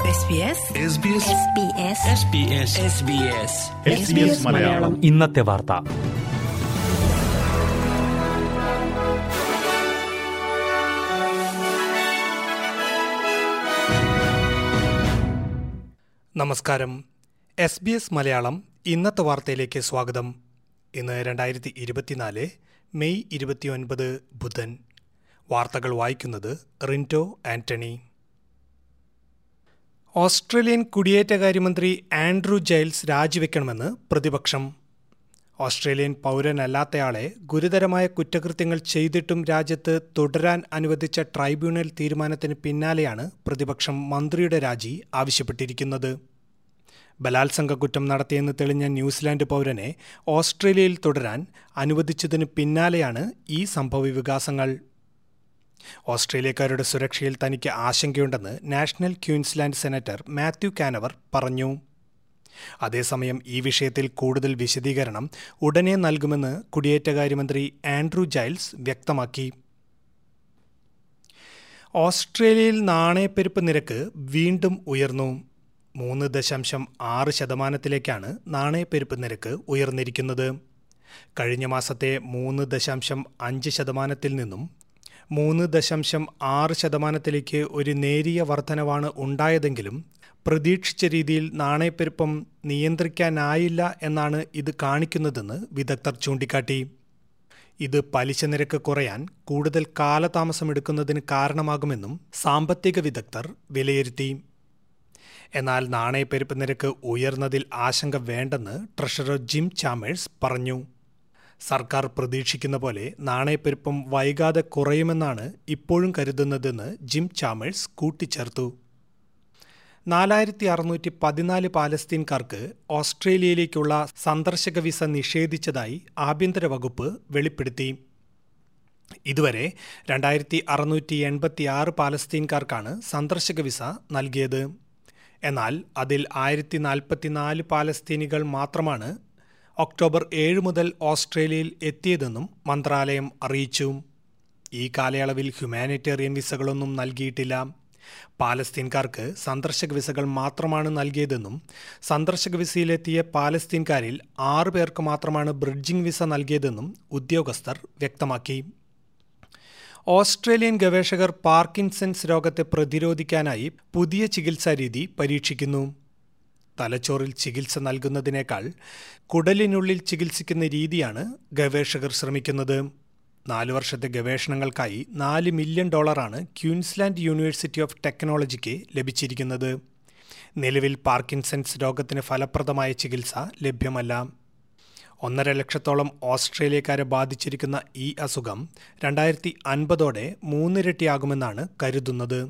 മലയാളം ഇന്നത്തെ വാർത്ത നമസ്കാരം എസ് ബി എസ് മലയാളം ഇന്നത്തെ വാർത്തയിലേക്ക് സ്വാഗതം ഇന്ന് രണ്ടായിരത്തി ഇരുപത്തിനാല് മെയ് ഇരുപത്തിയൊൻപത് ബുധൻ വാർത്തകൾ വായിക്കുന്നത് റിൻറ്റോ ആന്റണി ഓസ്ട്രേലിയൻ കുടിയേറ്റകാര്യമന്ത്രി ആൻഡ്രൂ ജൈൽസ് രാജിവെക്കണമെന്ന് പ്രതിപക്ഷം ഓസ്ട്രേലിയൻ പൗരനല്ലാത്തയാളെ ഗുരുതരമായ കുറ്റകൃത്യങ്ങൾ ചെയ്തിട്ടും രാജ്യത്ത് തുടരാൻ അനുവദിച്ച ട്രൈബ്യൂണൽ തീരുമാനത്തിന് പിന്നാലെയാണ് പ്രതിപക്ഷം മന്ത്രിയുടെ രാജി ആവശ്യപ്പെട്ടിരിക്കുന്നത് ബലാത്സംഗ കുറ്റം നടത്തിയെന്ന് തെളിഞ്ഞ ന്യൂസിലാൻഡ് പൗരനെ ഓസ്ട്രേലിയയിൽ തുടരാൻ അനുവദിച്ചതിന് പിന്നാലെയാണ് ഈ സംഭവ വികാസങ്ങൾ ഓസ്ട്രേലിയക്കാരുടെ സുരക്ഷയിൽ തനിക്ക് ആശങ്കയുണ്ടെന്ന് national Queensland senator Matthew Canavan പറഞ്ഞു അതേസമയം ഈ വിഷയത്തിൽ കൂടുതൽ വിശദീകരണം ഉടനെ നൽകുമെന്ന് കുടിയേറ്റകാര്യമന്ത്രി ആൻഡ്രൂ ജൈൽസ് വ്യക്തമാക്കി ഓസ്ട്രേലിയയിൽ നാണയപ്പെരുപ്പ് നിരക്ക് വീണ്ടും ഉയർന്നു മൂന്ന് ദശാംശം ആറ് ശതമാനത്തിലേക്കാണ് നാണയപ്പെരുപ്പ് നിരക്ക് ഉയർന്നിരിക്കുന്നത് കഴിഞ്ഞ മാസത്തെ മൂന്ന് ദശാംശം അഞ്ച് ശതമാനത്തിൽ നിന്നും മൂന്ന് ദശാംശം ആറ് ശതമാനത്തിലേക്ക് ഒരു നേരിയ വർധനവാണ് ഉണ്ടായതെങ്കിലും പ്രതീക്ഷിച്ച രീതിയിൽ നാണയപ്പെരുപ്പം നിയന്ത്രിക്കാനായില്ല എന്നാണ് ഇത് കാണിക്കുന്നതെന്ന് വിദഗ്ധർ ചൂണ്ടിക്കാട്ടി ഇത് പലിശ നിരക്ക് കുറയാൻ കൂടുതൽ കാലതാമസമെടുക്കുന്നതിന് കാരണമാകുമെന്നും സാമ്പത്തിക വിദഗ്ധർ വിലയിരുത്തി എന്നാൽ നാണയപ്പെരുപ്പ് നിരക്ക് ഉയർന്നതിൽ ആശങ്ക വേണ്ടെന്ന് ട്രഷറർ ജിം ചാമേഴ്സ് പറഞ്ഞു സർക്കാർ പ്രതീക്ഷിക്കുന്ന പോലെ നാണയപ്പെരുപ്പം വൈകാതെ കുറയുമെന്നാണ് ഇപ്പോഴും കരുതുന്നതെന്ന് ജിം ചാമേഴ്സ് കൂട്ടിച്ചേർത്തു നാലായിരത്തി അറുന്നൂറ്റി പതിനാല് പാലസ്തീൻകാർക്ക് ഓസ്ട്രേലിയയിലേക്കുള്ള സന്ദർശക വിസ നിഷേധിച്ചതായി ആഭ്യന്തര വകുപ്പ് വെളിപ്പെടുത്തി ഇതുവരെ രണ്ടായിരത്തി അറുന്നൂറ്റി എൺപത്തി ആറ് പാലസ്തീൻകാർക്കാണ് സന്ദർശക വിസ നൽകിയത് എന്നാൽ അതിൽ ആയിരത്തി നാൽപ്പത്തിനാല് പാലസ്തീനികൾ മാത്രമാണ് ഒക്ടോബർ ഏഴ് മുതൽ ഓസ്ട്രേലിയയിൽ എത്തിയതെന്നും മന്ത്രാലയം അറിയിച്ചു ഈ കാലയളവിൽ ഹ്യൂമാനിറ്റേറിയൻ വിസകളൊന്നും നൽകിയിട്ടില്ല പാലസ്തീൻകാർക്ക് സന്ദർശക വിസകൾ മാത്രമാണ് നൽകിയതെന്നും സന്ദർശക വിസയിലെത്തിയ പാലസ്തീൻകാരിൽ ആറു പേർക്ക് മാത്രമാണ് ബ്രിഡ്ജിംഗ് വിസ നൽകിയതെന്നും ഉദ്യോഗസ്ഥർ വ്യക്തമാക്കി ഓസ്ട്രേലിയൻ ഗവേഷകർ പാർക്കിൻസൺസ് രോഗത്തെ പ്രതിരോധിക്കാനായി പുതിയ ചികിത്സാ രീതി പരീക്ഷിക്കുന്നു തലച്ചോറിൽ ചികിത്സ നൽകുന്നതിനേക്കാൾ കുടലിനുള്ളിൽ ചികിത്സിക്കുന്ന രീതിയാണ് ഗവേഷകർ ശ്രമിക്കുന്നത് നാല് വർഷത്തെ ഗവേഷണങ്ങൾക്കായി നാല് മില്യൺ ഡോളറാണ് ക്യൂൻസ്ലാൻഡ് യൂണിവേഴ്സിറ്റി ഓഫ് ടെക്നോളജിക്ക് ലഭിച്ചിരിക്കുന്നത് നിലവിൽ പാർക്കിൻസൺസ് രോഗത്തിന് ഫലപ്രദമായ ചികിത്സ ലഭ്യമല്ല ഒന്നര ലക്ഷത്തോളം ഓസ്ട്രേലിയക്കാരെ ബാധിച്ചിരിക്കുന്ന ഈ അസുഖം രണ്ടായിരത്തി അൻപതോടെ മൂന്നിരട്ടിയാകുമെന്നാണ് കരുതുന്നത്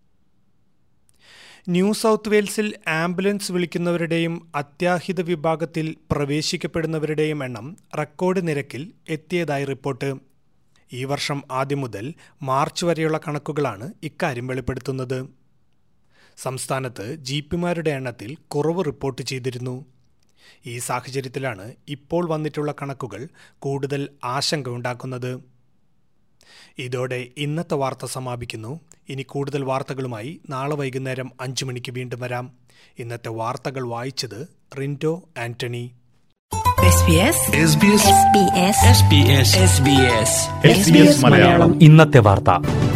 ന്യൂ സൗത്ത് വെയിൽസിൽ ആംബുലൻസ് വിളിക്കുന്നവരുടെയും അത്യാഹിത വിഭാഗത്തിൽ പ്രവേശിക്കപ്പെടുന്നവരുടെയും എണ്ണം റെക്കോർഡ് നിരക്കിൽ എത്തിയതായി റിപ്പോർട്ട് ഈ വർഷം ആദ്യം മുതൽ മാർച്ച് വരെയുള്ള കണക്കുകളാണ് ഇക്കാര്യം വെളിപ്പെടുത്തുന്നത് സംസ്ഥാനത്ത് ജീപ്പിമാരുടെ എണ്ണത്തിൽ കുറവ് റിപ്പോർട്ട് ചെയ്തിരുന്നു ഈ സാഹചര്യത്തിലാണ് ഇപ്പോൾ വന്നിട്ടുള്ള കണക്കുകൾ കൂടുതൽ ആശങ്ക ഉണ്ടാക്കുന്നത് ഇതോടെ ഇന്നത്തെ വാർത്ത സമാപിക്കുന്നു ഇനി കൂടുതൽ വാർത്തകളുമായി നാളെ വൈകുന്നേരം അഞ്ചു മണിക്ക് വീണ്ടും വരാം ഇന്നത്തെ വാർത്തകൾ വായിച്ചത് റിൻറ്റോ ആന്റണി മലയാളം ഇന്നത്തെ വാർത്ത